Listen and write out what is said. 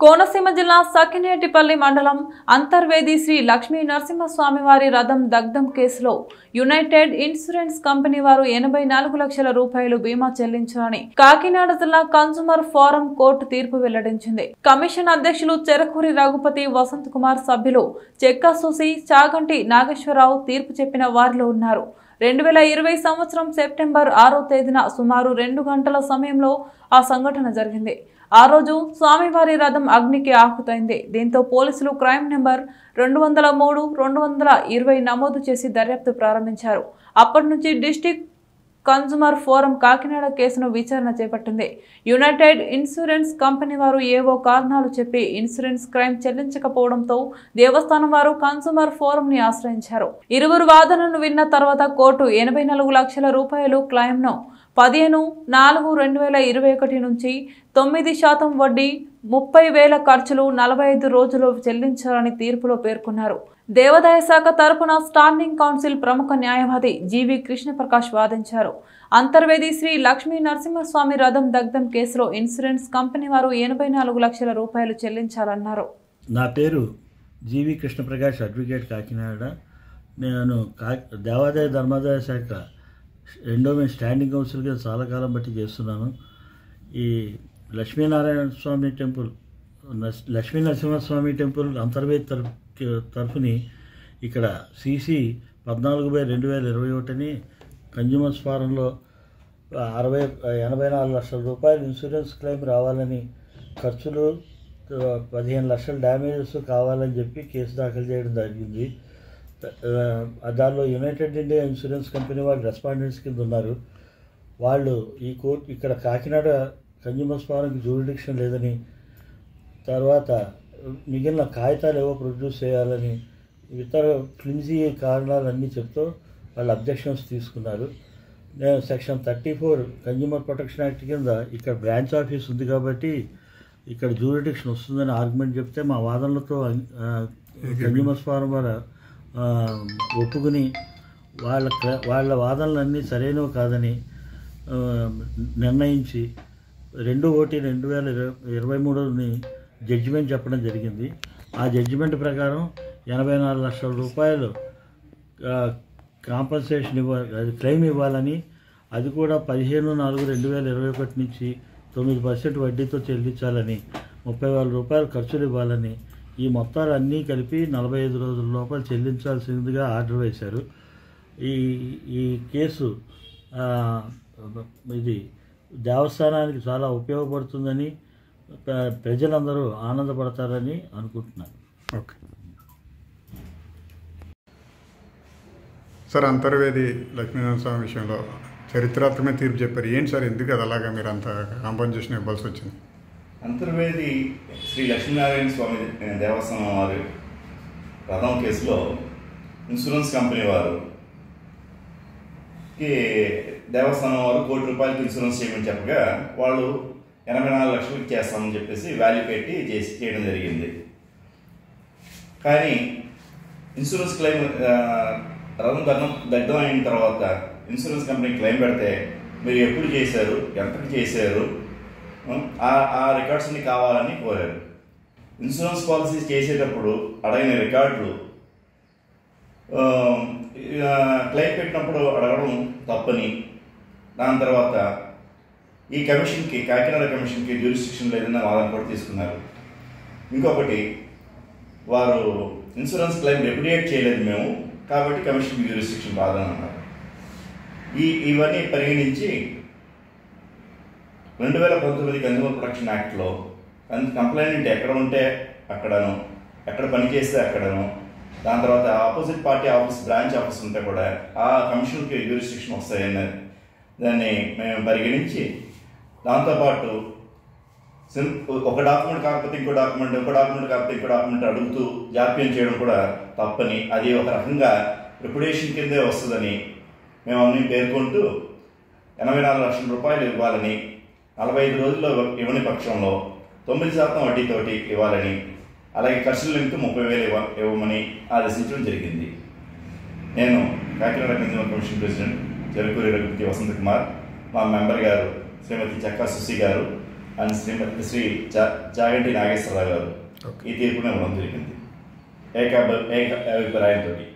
కోనసీమ జిల్లా సకినేటిపల్లి మండలం అంతర్వేది శ్రీ లక్ష్మీ నరసింహస్వామి వారి రథం దగ్ధం కేసులో యునైటెడ్ ఇన్సూరెన్స్ కంపెనీ వారు ఎనభై నాలుగు లక్షల రూపాయలు బీమా చెల్లించాలని కాకినాడ జిల్లా కన్సూమర్ ఫోరం కోర్టు తీర్పు వెల్లడించింది కమిషన్ అధ్యక్షులు చెరకూరి రఘుపతి వసంత్ కుమార్ సభ్యులు చెక్క సుసి చాగంటి నాగేశ్వరరావు తీర్పు చెప్పిన వారిలో ఉన్నారు రెండు వేల ఇరవై సంవత్సరం సెప్టెంబర్ ఆరో తేదీన సుమారు రెండు గంటల సమయంలో ఆ సంఘటన జరిగింది ఆ రోజు స్వామివారి రథం అగ్నికి ఆహుతైంది దీంతో పోలీసులు క్రైమ్ నెంబర్ రెండు వందల మూడు రెండు వందల ఇరవై నమోదు చేసి దర్యాప్తు ప్రారంభించారు అప్పటి నుంచి డిస్టిక్ కన్జూమర్ ఫోరం కాకినాడ కేసును విచారణ చేపట్టింది యునైటెడ్ ఇన్సూరెన్స్ కంపెనీ వారు ఏవో కారణాలు చెప్పి ఇన్సూరెన్స్ క్రైమ్ చెల్లించకపోవడంతో దేవస్థానం వారు కన్సూమర్ ఫోరం ని ఆశ్రయించారు ఇరువురు వాదనను విన్న తర్వాత కోర్టు ఎనభై నాలుగు లక్షల రూపాయలు క్లెయిమ్ను పదిహేను నాలుగు రెండు వేల ఇరవై ఒకటి నుంచి తొమ్మిది శాతం వడ్డీ ముప్పై వేల ఖర్చులు నలభై ఐదు రోజులు చెల్లించాలని తీర్పులో పేర్కొన్నారు దేవాదాయ శాఖ తరపున స్టాండింగ్ కౌన్సిల్ ప్రముఖ న్యాయవాది జీవి కృష్ణప్రకాష్ వాదించారు అంతర్వేది శ్రీ లక్ష్మీ నరసింహస్వామి రథం దగ్ధం కేసులో ఇన్సూరెన్స్ కంపెనీ వారు ఎనభై నాలుగు లక్షల రూపాయలు చెల్లించాలన్నారు నా పేరు జీవి కృష్ణప్రకాష్ అడ్వకేట్ కాకినాడ నేను కా దేవాదాయ ధర్మాదాయ శాఖ రెండో మేము స్టాండింగ్ కౌన్సిల్గా చాలా కాలం బట్టి చేస్తున్నాను ఈ లక్ష్మీనారాయణ స్వామి టెంపుల్ నస్- లక్ష్మీ నరసింహస్వామి టెంపుల్ అంతర్వేది తరఫు తరఫుని ఇక్కడ సిసి పద్నాలుగు బై రెండు వేల ఇరవై ఒకటిని కన్జ్యూమర్స్ ఫారంలో అరవై ఎనభై నాలుగు లక్షల రూపాయలు ఇన్సూరెన్స్ క్లెయిమ్ రావాలని ఖర్చులు పదిహేను లక్షల డ్యామేజెస్ కావాలని చెప్పి కేసు దాఖలు చేయడం జరిగింది ఆ, దానిలో యునైటెడ్ ఇండియా ఇన్సూరెన్స్ కంపెనీ వాళ్ళు రెస్పాండెంట్స్ కింద ఉన్నారు వాళ్ళు ఈ కోర్టు ఇక్కడ కాకినాడ కన్జ్యూమర్స్ ఫారంకి జ్యూరిడిక్షన్ లేదని తర్వాత మిగిలిన కాగితాలు ఏవో ప్రొడ్యూస్ చేయాలని ఇతర ఫ్లిమ్జీ కారణాలన్నీ చెప్తూ వాళ్ళు అబ్జెక్షన్స్ తీసుకున్నారు నేను section thirty four consumer protection act కింద ఇక్కడ బ్రాంచ్ ఆఫీస్ ఉంది కాబట్టి ఇక్కడ జ్యూరిడిక్షన్ వస్తుందని ఆర్గ్యుమెంట్ చెప్తే మా వాదనలతో కన్జ్యూమర్స్ ఫారం వారు ఆ, ఒప్పుకుని వాళ్ళ క్ర- వాళ్ళ వాదనలన్నీ సరైనవి కాదని ఆ, నిర్ణయించి రెండు ఒకటి రెండు వేల ఇరవై ఇరవై మూడుని జడ్జిమెంట్ చెప్పడం జరిగింది ఆ జడ్జిమెంట్ ప్రకారం ఎనభై నాలుగు లక్షల రూపాయలు కాంపన్సేషన్ ఇవ్వాలి అది క్లెయిమ్ ఇవ్వాలని అది కూడా పదిహేను నాలుగు రెండు వేల ఇరవై ఒకటి నుంచి తొమ్మిది పర్సెంట్ వడ్డీతో చెల్లించాలని ముప్పై వేల రూపాయలు ఖర్చులు ఇవ్వాలని ఈ మొత్తాలు అన్నీ కలిపి నలభై ఐదు రోజుల లోపల చెల్లించాల్సిందిగా ఆర్డర్ వేశారు ఈ ఈ కేసు ఆ, ఇది దేవస్థానానికి చాలా ఉపయోగపడుతుందని ప్ర- ప్రజలందరూ ఆనందపడతారని అనుకుంటున్నాను ఓకే సార్ అంతర్వేది లక్ష్మీనారాయణ స్వామి విషయంలో చరిత్రాత్మకమైన తీర్పు చెప్పారు ఏంటి సార్ ఎందుకు అది అలాగా మీరు అంత కాంపన్సేషన్ ఇవ్వాల్సి వచ్చింది అంతర్వేది శ్రీ లక్ష్మీనారాయణ స్వామి దేవస్థానం వారి రథం కేసులో ఇన్సూరెన్స్ కంపెనీ వారు కి దేవస్థానం వారు కోటి రూపాయలకి ఇన్సూరెన్స్ చేయమని చెప్పగా వాళ్ళు ఎనభై నాలుగు లక్షలకి చేస్తామని చెప్పేసి వాల్యూ పెట్టి చేసి చేయడం జరిగింది కానీ ఇన్సూరెన్స్ క్లెయిమ్ ఆ, రథం దగ్ధం దగ్ధం అయిన తర్వాత ఇన్సూరెన్స్ కంపెనీ క్లెయిమ్ పెడితే మీరు ఎప్పుడు చేశారు ఎంతకు చేశారు ఆ ఆ రికార్డ్స్ అన్ని కావాలని కోరారు ఇన్సూరెన్స్ పాలసీ చేసేటప్పుడు అడిగిన రికార్డులు ఆ, ఆ, క్లెయిమ్ పెట్టినప్పుడు అడగడం తప్పని దాని తర్వాత ఈ కమిషన్కి కాకినాడ కమిషన్కి జ్యూరిస్టిక్షన్ లేదన్న వాదన కూడా తీసుకున్నారు ఇంకొకటి వారు ఇన్సూరెన్స్ క్లెయిమ్ రెప్యుడియేట్ చేయలేదు మేము కాబట్టి కమిషన్ జ్యూరిస్టిక్షన్ రాదని అన్నారు ఈ ఇవన్నీ పరిగణించి రెండు వేల పంతొమ్మిది కన్జ్యూమర్ ప్రొటెక్షన్ యాక్ట్లో కంప్లైంట్ ఎక్కడ ఉంటే అక్కడను ఎక్కడ పని చేస్తే అక్కడను దాని తర్వాత opposite party office branch office ఉంటే కూడా ఆ కమిషన్కి జ్యూరిస్టిక్షన్ వస్తాయని దాన్ని మేము పరిగణించి దాంతోపాటు సిం- ఒక డాక్యుమెంట్ కాకపోతే ఇంకో డాక్యుమెంట్ ఒక డాక్యుమెంట్ కాకపోతే ఇంకో డాక్యుమెంట్ అడుగుతూ జాప్యం చేయడం కూడా తప్పని అది ఒక రకంగా రిప్యుటేషన్ కిందే వస్తుందని మేము అన్ని పేర్కొంటూ ఎనభై నాలుగు లక్షల రూపాయలు ఇవ్వాలని నలభై ఐదు రోజుల్లో ఇవ్వని పక్షంలో తొమ్మిది శాతం వడ్డీతోటి ఇవ్వాలని అలాగే ఖర్చుల నిమిత్తం ముప్పై వేలు ఇవ్వ ఇవ్వమని ఆదేశించడం జరిగింది నేను Kakinada consumer commission president Cherukuri Raghupathi Vasantha Kumar మా మెంబర్ గారు శ్రీమతి చక్కా సుశీ గారు అని శ్రీమతి శ్రీ జా జాగంటి నాగేశ్వరరావు గారు Okay. ఈ తీర్పును ఇవ్వడం జరిగింది ఏక ఏక అభిప్రాయంతో